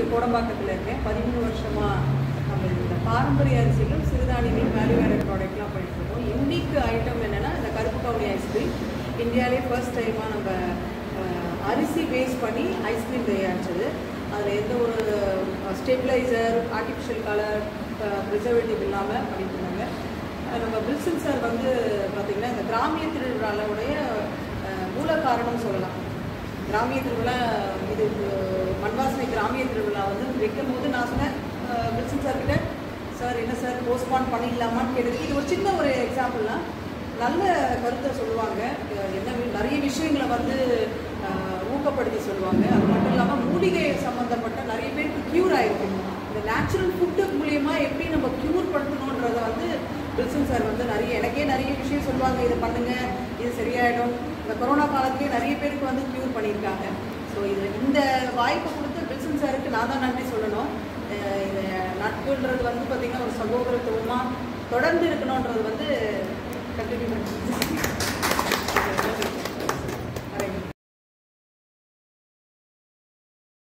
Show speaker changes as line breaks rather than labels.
கோடம்பாக்கத்தில் இருக்கேன் பதிமூணு வருஷமாக நம்ம இந்த பாரம்பரிய அரிசிகளும் சிறுதானியங்களும் வேல்யூ ஆடட் ப்ராடக்ட்லாம் பண்ணிட்டு இருக்கோம் யூனிக் ஐட்டம் என்னென்னா இந்த கருப்பு கவுனி ஐஸ்கிரீம் இந்தியாவிலே ஃபர்ஸ்ட் டைமாக நம்ம அஹ், அரிசி பேஸ் பண்ணி ஐஸ்கிரீம் தயாரிச்சது அதில் எந்த ஒரு ஸ்டெபிளைசர் ஆர்டிஃபிஷியல் கலர் ப்ரிசர்வேட்டிவ் இல்லாமல் பண்ணிட்டு இருந்தாங்க அஹ் நம்ம வில்சன் சார் வந்து பார்த்திங்கன்னா இந்த கிராமிய திருவிழாவுடைய அஹ், மூல காரணம் சொல்லலாம் கிராமிய திருவிழா இது அஹ், மண்வாசனை கிராமிய திருவிழா வந்து வைக்கும் போது நான் சொன்னேன் அஹ், வில்சன் சார் கிட்ட சார் என்ன சார் போஸ்ட்பான் பண்ணிடலாமான்னு கேட்டதுக்கு இது ஒரு சின்ன ஒரு எக்ஸாம்பிள்னா நல்ல கருத்தை சொல்லுவாங்க அஹ் என்ன வி- நிறைய விஷயங்களை வந்து அஹ், ஊக்கப்படுத்தி சொல்லுவாங்க அது மட்டும் இல்லாமல் மூலிகை சம்மந்தப்பட்ட நிறைய பேருக்கு க்யூர் ஆயிருக்கு இந்த நேச்சுரல் ஃபுட்டு மூலியமா எப்படி நம்ம க்யூர் படுத்தணுன்றத வந்து வில்சன் சார் வந்து நிறைய எனக்கே நிறைய விஷயம் சொல்லுவாங்க இதை பண்ணுங்க இது சரியாயிடும் இந்த கொரோனா காலத்துலேயே நிறைய பேருக்கு வந்து க்யூர் பண்ணியிருக்காங்க ஸோ இது இந்த வாய்ப்பை கொடுத்து வில்சன் சாருக்கு நான் தான் நன்றி சொல்லணும் அஹ் இது நட்புன்றது வந்து பார்த்திங்கன்னா ஒரு சகோதரத்துவமாக தொடர்ந்து இருக்கணுன்றது வந்து